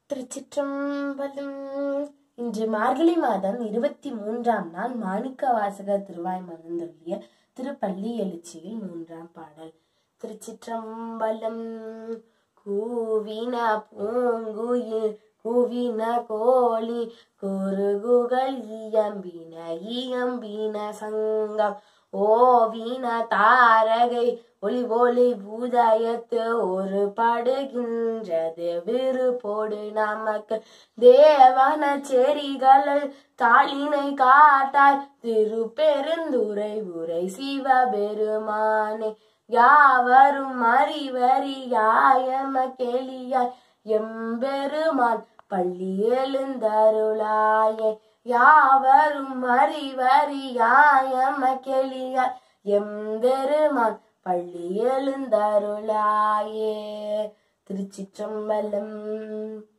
திருச்சிற்றம்பலம் இன்று மார்கழி மாதம் இருபத்தி மூன்றாம் நாள் மாணிக்க வாசகர் திருவாய் மறந்தருளிய திருப்பள்ளி எழுச்சியில் மூன்றாம் பாடல் திருச்சிற்றம்பலம் கூவின பூங்குயில் கூவின கோழி குறுகுகள் இயம்பின இயம்பின சங்கம் ஓவின தாரகை ஒளி ஒளி பூதயத்து ஒரு படுகின்றது விருப்போடு நமக்கு தேவன செரிகளில் தாளினை காட்டாய் திருப்பெருந்துரை உரை சிவபெருமானே யாவரும் அறிவறி யாயம கெளியாய் எம்பெருமான் பள்ளி எழுந்தருளாயே யாவரும் அறிவறி யாயம கெளியாய் எம்பெருமான் பள்ளி எழுந்தருளாயே திருச்சிற்றம்பலம்